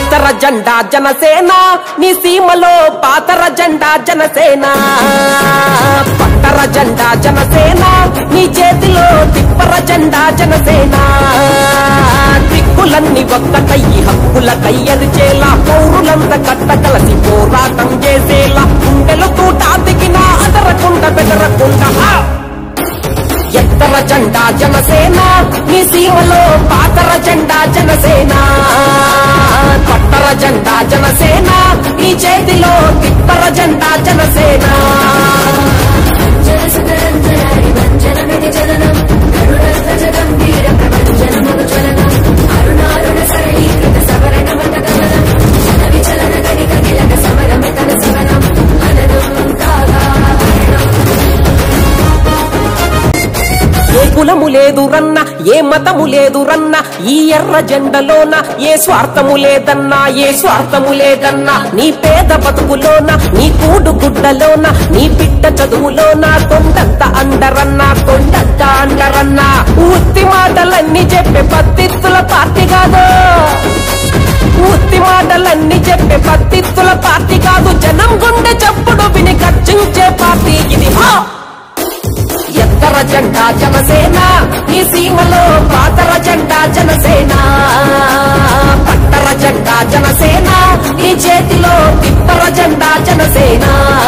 ఎత్తర జెండా జనసేన నీ సీమలో పాతర జెండా జనసేన పట్టర జెండా జనసేన నీ చేతిలో తిప్పర జెండా జనసేన దిక్కులన్నీ ఒక్కటయ్యి హక్కుల కయ్యరిచేలా పౌరులంతా కట్ట కలసి పోరాటం చేసేలా గుండెలు తూట దిగిన అదరకుండ బెదరకుండ హా! ఎత్తర జెండా జనసేన నీ సీమలో పాతర జెండా జనసేన పట్టర జెండా జనసేన నీ చేతిలో తిప్పర జెండా జనసేన జనసుతరంజనారి వంచనమితి జననం గరుడధ్వజగంభీర ప్రపంచనముగు చలనం అరుణారుణ సరళీకృత సవరణ మత గమనం జన విచలన గణిక గిలక సమరమితన సవనం అననం కాగా హరణం ఏ కులము లేదు రన్న ఏ మతము లేదు రన్న ఈ ఎర్ర జెండలోన ఏ స్వార్థము లేదన్నా ఏ స్వార్థము లేదన్నా నీ పేద బతుకులోన నీ కూడు గుడ్డలోన నీ బిడ్డ చదువులోన కొండంత అండరన్నా కొండంత అండరన్నా ఉత్తి మాటలన్నీ చెప్పే పత్తిత్తుల పార్టీ కాదు ఉత్తి మాటలన్నీ చెప్పే పత్తిత్తుల పార్టీ కాదు జనం గుండె చప్పుడు విని ఖర్చించే పార్టీ ఇది హా ఎత్తర జెండా జనసేన ఈ సీమలో పాతర జెండా జనసేన పట్టర జెండా జనసేన ఈ చేతిలో తిప్పర జెండా జనసేన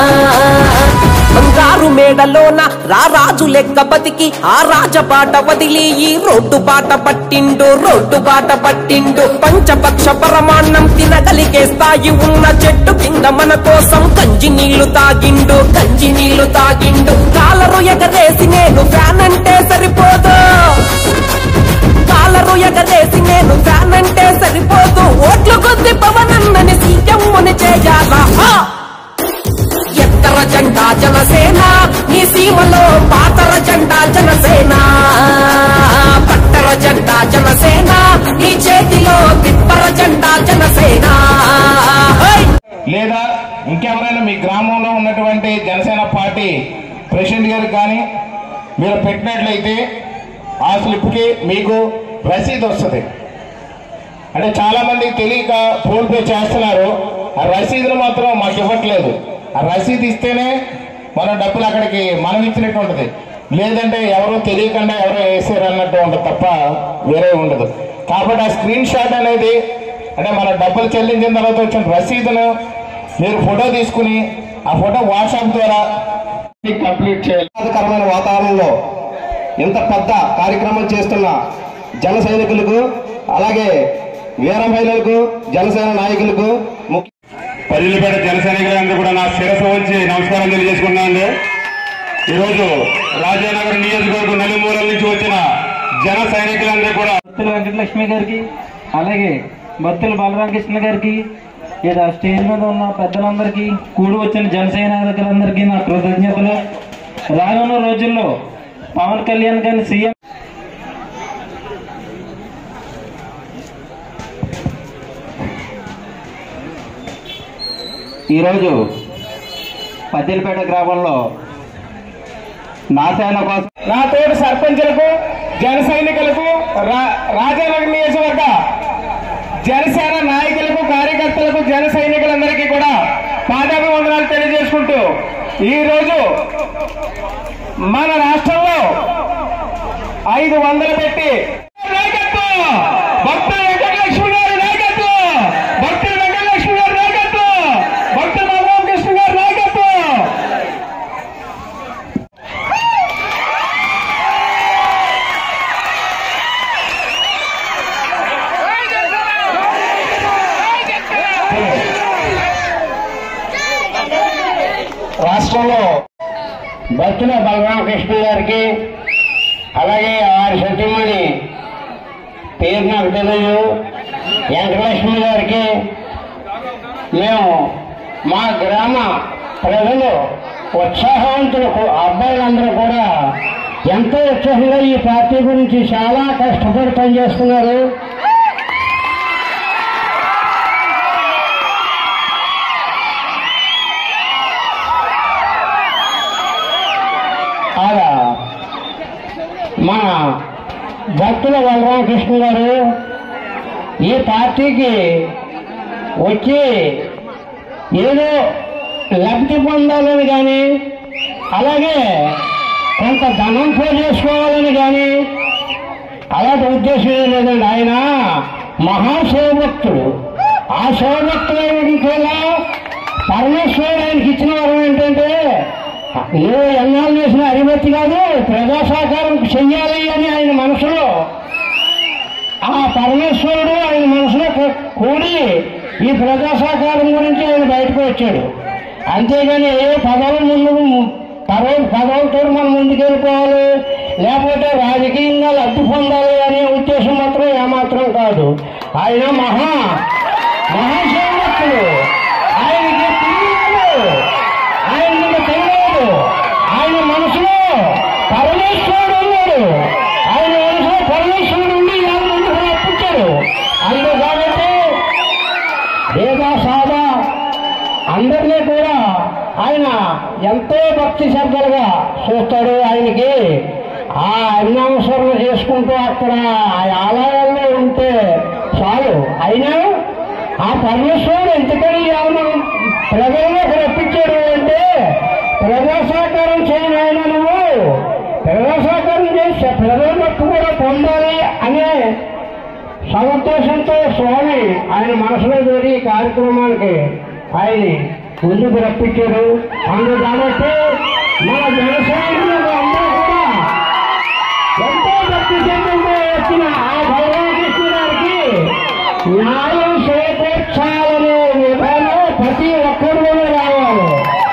బంగారు మేడలోన రారాజు లెక్క బతికి ఆ రాజబాట వదిలి ఈ రోడ్డు బాట పట్టిండు రోడ్డు బాట పట్టిండు పంచపక్ష పరమాన్నం తినగలిగే స్థాయి ఉన్న చెట్టు కింద మన కోసం కంచి నీళ్లు తాగిండు కంచి నీళ్లు తాగిండు కాలరు ఎగరేసి నేను ఫ్యాన్ అంటే సరిపోదు కాలరు ఎగరేసి నేను ఫ్యాన్ అంటే సరిపోదు ఓట్లు కొద్ది పవనన్నని సీఎం అని చేయాలా హా! ఎత్తర జెండా జనసేన ఈ సీమలో పాతర జెండా జనసేన పట్టర జెండా జనసేన ఈ చేతిలో తిప్పర జెండా జనసేన హై! లేదా ఇంకెవరైనా మీ గ్రామంలో ఉన్నటువంటి జనసేన పార్టీ ప్రెసిడెంట్ గారికి కానీ మీరు పెట్టినట్లయితే ఆ స్లిప్కి మీకు రసీదు వస్తుంది అంటే చాలా మంది తెలియక ఫోన్ పే చేస్తున్నారు ఆ రసీదులు మాత్రం మాకు ఇవ్వట్లేదు ఆ రసీదు ఇస్తేనే మన డబ్బులు అక్కడికి మనం ఇచ్చినట్టు ఉంటుంది లేదంటే ఎవరో తెలియకుండా ఎవరో వేసారు అన్నట్టు ఉంటుంది తప్ప వేరే ఉండదు కాబట్టి ఆ స్క్రీన్ షాట్ అనేది అంటే మన డబ్బులు చెల్లించిన తర్వాత వచ్చిన రసీదును మీరు ఫోటో తీసుకుని ఆ ఫోటో వాట్సాప్ ద్వారా కంప్లీట్ చేయాలి ఆహ్లాదకరమైన వాతావరణంలో ఇంత పెద్ద కార్యక్రమం చేస్తున్న జన సైనికులకు అలాగే వీర మహిళలకు జనసేన నాయకులకు ముఖ్య పదిలిపేట జన సైనికులందరూ కూడా నా శిరస్సు వచ్చి నమస్కారం తెలియజేసుకున్నాను ఈరోజు రాజానగర్ నియోజకవర్గం నలుమూలల నుంచి వచ్చిన జన సైనికులందరూ కూడా భక్తుల వెంకటలక్ష్మి గారికి అలాగే భక్తుల బలరామకృష్ణ గారికి ఇలా స్టేజ్ మీద ఉన్న పెద్దలందరికీ కూడి వచ్చిన జనసైనికులందరికీ నా కృతజ్ఞతలు రానున్న రోజుల్లో పవన్ కళ్యాణ్ గారిని సీఎం ఈరోజు పద్దెలపేట గ్రామంలో నాసేన కోసం నా తోటి సర్పంచులకు జన సైనికులకు రా- రాజానగర్ నియోజకవర్గ జనసేన నాయకులకు కార్యకర్తలకు జన సైనికులందరికీ కూడా పాదాభివందనాలు తెలియజేసుకుంటూ ఈ రోజు మన రాష్ట్రంలో ఐదు వందలు పెట్టి నాయకత్వం భక్తుల వెంకటలక్ష్మి గారి నాయకత్వం భక్తుల వెంకటలక్ష్మి గారి నాయకత్వం భక్తుల బలరామకృష్ణ గారి నాయకత్వం రాష్ట్రంలో భక్తుల బలరామకృష్ణ గారికి అలాగే వారి సతీమణి పేరు నాకు తెలియదు వెంకటలక్ష్మి గారికి మేము మా గ్రామ ప్రజలు ఉత్సాహవంతులు కు- అబ్బాయిలందరూ కూడా ఎంతో ఉత్సాహంగా ఈ పార్టీ గురించి చాలా కష్టపడి పనిచేస్తున్నారు అలా మన భక్తుల బలరామకృష్ణ గారు ఈ పార్టీకి వచ్చి ఏదో లబ్ధి పొందాలని కానీ అలాగే కొంత ధనం పోజేసుకోవాలని కానీ అలాంటి ఉద్దేశం ఏం లేదండి ఆయన మహాశివభక్తుడు ఆ శివభక్తుడు కూడా పరమేశ్వరుడు ఆయనకి ఇచ్చిన వరం ఏంటంటే ఏ ఎన్నాళ్ళు చేసిన అరిమతి కాదు ప్రజా సహకారం చెయ్యాలి అని ఆయన మనసులో ఆ పరమేశ్వరుడు ఆయన మనసులో కూ- కూడి ఈ ప్రజా సహకారం గురించి ఆయన బయటకు వచ్చాడు అంతేగాని ఏ పదవుల ముందు పదవి పదవులతో మనం ముందుకెళ్ళిపోవాలి లేకపోతే రాజకీయంగా లబ్ధి పొందాలి అనే ఉద్దేశం మాత్రం ఏమాత్రం కాదు ఆయన మహా మహాశివభక్తుడు ఆయనకి తిరుగులేదు ఆయన మీద తెలియదు ఆయన మనసులో పరమేశ్వరుడు ఉన్నాడు ఆయన మనసులో పరమేశ్వరుడు ఉండి ఆయన ముందుకు రప్పించాడు అందుకు కాబట్టి వేదా సాదా అందరినీ కూడా ఆయన ఎంతో భక్తి శ్రద్ధలుగా చూస్తాడు ఆయనకి ఆ అన్నామస్వరం చేసుకుంటూ అక్కడ ఆ ఆలయాల్లో ఉంటే చాలు అయినా ఆ పరమేశ్వరుడు ఎందుకని మనం ప్రజల్లోకి రప్పించాడు అంటే ప్రజా సహకారం చేయను ఆయన నువ్వు ప్రజా సహకారం చేస్తే ప్రజల మట్టు కూడా పొందాలి అనే సదుద్దేశంతో స్వామి ఆయన మనసులో దూరి ఈ కార్యక్రమానికి ఆయన ముందుకు రప్పించాడు అందు కాబట్టి మన జనసైనికులు అందరూ కూడా ఎంతో భక్తి చెందుతూ వచ్చిన ఆ భగవానకృష్ణ గారికి న్యాయం చేకూర్చాలనే విధానం ప్రతి ఒక్కరు రావాలి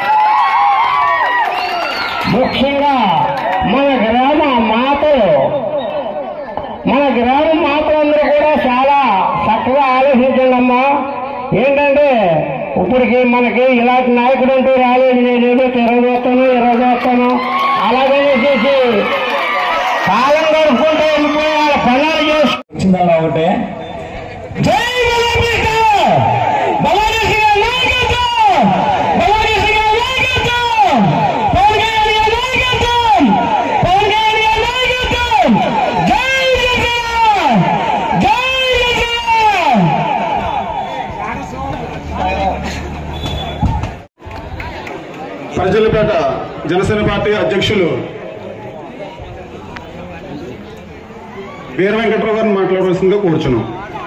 ముఖ్యంగా మన గ్రామ మాతలు మన గ్రామం మాత్రందరూ కూడా చాలా చక్కగా ఆలోచించండి అమ్మా ఏంటంటే ఇప్పటికి మనకి ఇలాంటి నాయకుడు అంటూ రాలేదు నేనేదో తిరగబోతాను ఇరగబోతాను అలాగే చేసి కాలం గడుపుకుంటూ వెళ్ళిపోయి వాళ్ళ పనులు చేసి వచ్చిందల్లా ఒకటే జై బలరామకృష్ణ! బలరామకృష్ణ నాయకత్వం! బలరామకృష్ణ నాయకత్వం! పవన్ కళ్యాణ్ గారి నాయకత్వం! పవన్ కళ్యాణ్ గారి నాయకత్వం! జై జగన్! జై జగన్! ప్రజలపేట జనసేన పార్టీ అధ్యక్షులు వీర వెంకట్రావు గారిని మాట్లాడవలసిందిగా కూర్చున్నాం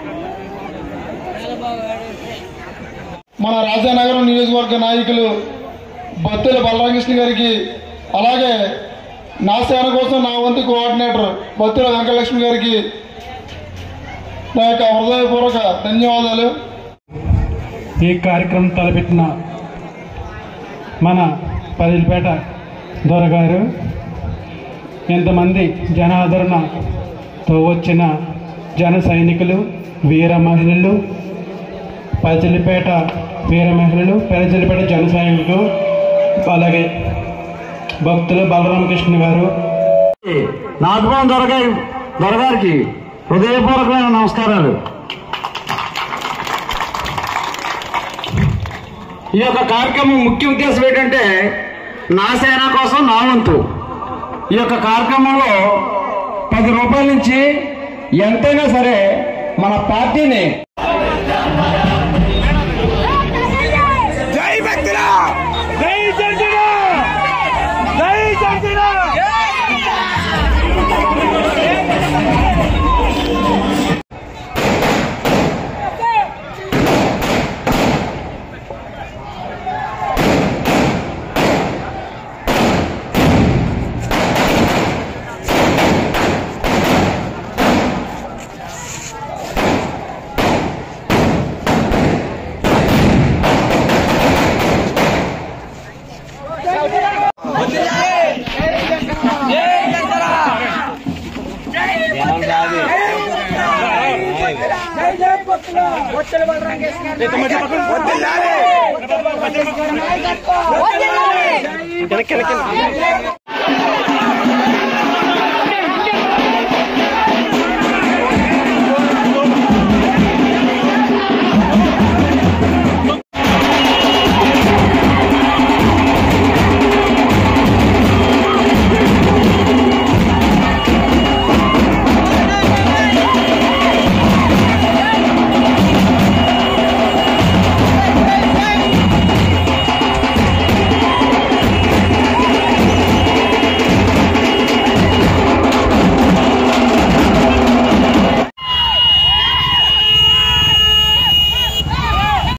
మన రాజానగరం నియోజకవర్గ నాయకులు బత్తుల బలరామకృష్ణ గారికి అలాగే నా సేన కోసం నా వంతు కోఆర్డినేటర్ బత్తుల వెంకటలక్ష్మి గారికి నా యొక్క హృదయపూర్వక ధన్యవాదాలు ఈ కార్యక్రమం తలపెట్టిన మన పదిలిపేట దొరగారు ఎంతమంది జనాదరణతో వచ్చిన జన సైనికులు వీర మహిళలు పజిలిపేట వీర మహిళలు పెరజలిపేట జన సైనికులు అలాగే భక్తులు బలరామకృష్ణ గారు నాగభవన్ దొరగారి దొరగారికి హృదయపూర్వకమైన నమస్కారాలు ఈ యొక్క కార్యక్రమం ముఖ్య ఉద్దేశం ఏంటంటే నా సేన కోసం నా వంతు ఈ యొక్క కార్యక్రమంలో పది రూపాయల నుంచి ఎంతైనా సరే మన పార్టీని వదిలాలి